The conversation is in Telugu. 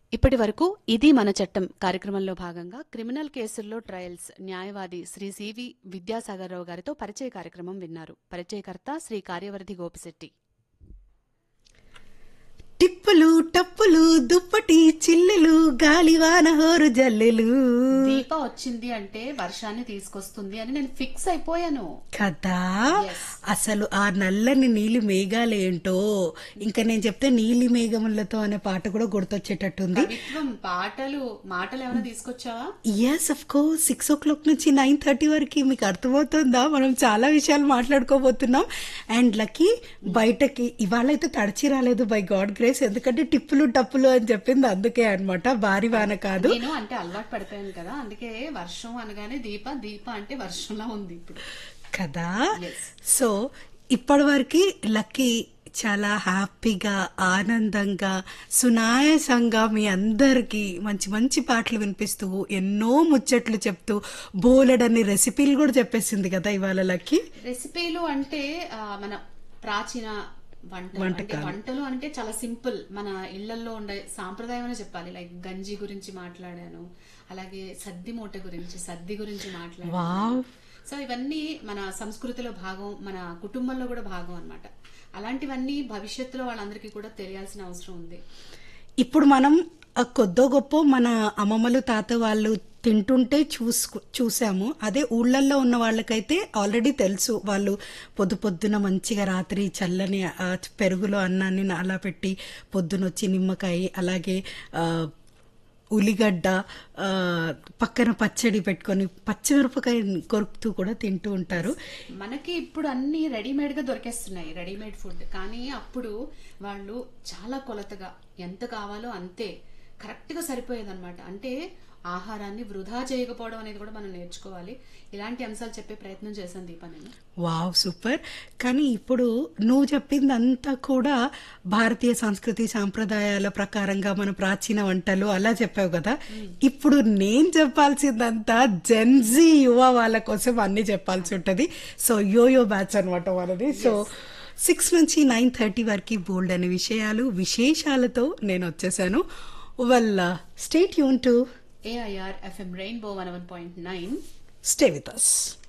ఇప్పటి వరకు ఇది మన చట్టం కార్యక్రమంలో భాగంగా క్రిమినల్ కేసుల్లో ట్రయల్స్ న్యాయవాది శ్రీ సివి విద్యాసాగర్ రావు గారితో పరిచయ కార్యక్రమం విన్నారు పరిచయకర్త శ్రీ కార్యవర్ధి గోపిశెట్టి టిప్పులు టప్పులు దుప్పటి చిల్లులు గాలివాన హోరు జల్లెలు దీప వచ్చింది అంటే వర్షాన్ని తీసుకొస్తుంది అని నేను ఫిక్స్ అయిపోయాను కదా Yes. అసలు ఆ నల్లని నీలి మేఘాలేంటో ఇంకా నేను చెప్తే నీలి మేఘములతో అనే పాట కూడా గుర్తొచ్చేటట్టుంది కవిత్వం పాటలు మాటలు ఏమైనా తీసుకొచ్చావా yes of course six o'clock నుంచి నైన్ థర్టీ వరకు మీకు అర్థమవుతుందా మనం చాలా విషయాలు మాట్లాడుకోబోతున్నాం అండ్ లక్కీ బయటకి ఇవాళ అయితే తడిచి రాలేదు బై గాడ్ గ్రేస్ ఎందుకంటే టిప్పులు టప్పులు అని చెప్పింది అందుకే అన్నమాట భారీ వాన కాదు నేను అంటే అలవాటు పడిపోయాను కదా అందుకే వర్షం అనగానే దీప దీప అంటే వర్షంలా ఉంది ఇప్పుడు కదా Yes. సో ఇప్పటి వరకు లక్కీ చాలా హ్యాపీగా ఆనందంగా సునాయాసంగా మీ అందరికీ మంచి మంచి పాటలు వినిపిస్తూ ఎన్నో ముచ్చట్లు చెప్తూ బోలెడన్ని రెసిపీలు కూడా చెప్పేసింది కదా ఇవాళ లక్కీ రెసిపీలు అంటే ఆ, మన ప్రాచీన వంటలు అంటే వంటలు అంటే చాలా సింపుల్ మన ఇళ్లలో ఉండే సాంప్రదాయం అని చెప్పాలి లైక్ గంజి గురించి మాట్లాడాను అలాగే సద్ది మూట గురించి సద్ది గురించి మాట్లాడాను వావ్ సో ఇవన్నీ మన సంస్కృతిలో భాగం మన కుటుంబంలో కూడా భాగం అన్నమాట అలాంటివన్నీ భవిష్యత్తులో వాళ్ళందరికీ కూడా తెలియాల్సిన అవసరం ఉంది ఇప్పుడు మనం ఆ కొద్దో గొప్ప మన అమ్మమ్మలు తాత వాళ్ళు తింటుంటే చూసు చూసాము అదే ఊళ్ళల్లో ఉన్న వాళ్ళకైతే ఆల్రెడీ తెలుసు వాళ్ళు పొద్దు పొద్దున మంచిగా రాత్రి చల్లని ఆ పెరుగులో అన్నాన్ని అలా పెట్టి పొద్దునొచ్చి నిమ్మకాయ అలాగే ఆ, ఉల్లిగడ్డ ఆ, పక్కన పచ్చడి పెట్టుకొని పచ్చిమిరపకాయ కొరుకుతూ కూడా తింటూ ఉంటారు మనకి ఇప్పుడు అన్ని రెడీమేడ్ గా దొరికేస్తున్నాయి రెడీమేడ్ ఫుడ్ కానీ అప్పుడు వాళ్ళు చాలా కొలతగా ఎంత కావాలో అంతే కరెక్ట్ గా సరిపోయేదన్నమాట అంటే ఆహారాన్ని వృధా చేయకపోవడం అనేది కూడా మనం నేర్చుకోవాలి ఇలాంటి అంశాలు చెప్పే ప్రయత్నం చేశాను దీప నేను వావ్ సూపర్ కానీ ఇప్పుడు నువ్వు చెప్పిందంతా కూడా భారతీయ సంస్కృతి సాంప్రదాయాల ప్రకారంగా మన ప్రాచీన వంటలు అలా చెప్పావు కదా ఇప్పుడు నేను చెప్పాల్సిందంతా జెన్జీ యువ వాళ్ళ కోసం అన్ని చెప్పాల్సి ఉంటది సో యోయో బ్యాచ్ అనమాట మనది సో సిక్స్ నుంచి నైన్ థర్టీ వరకు బోల్డ్ అనే విషయాలు విశేషాలతో నేను వచ్చేసాను వెల్ స్టేట్ యూన్ to AIR FM Rainbow one one point nine stay with us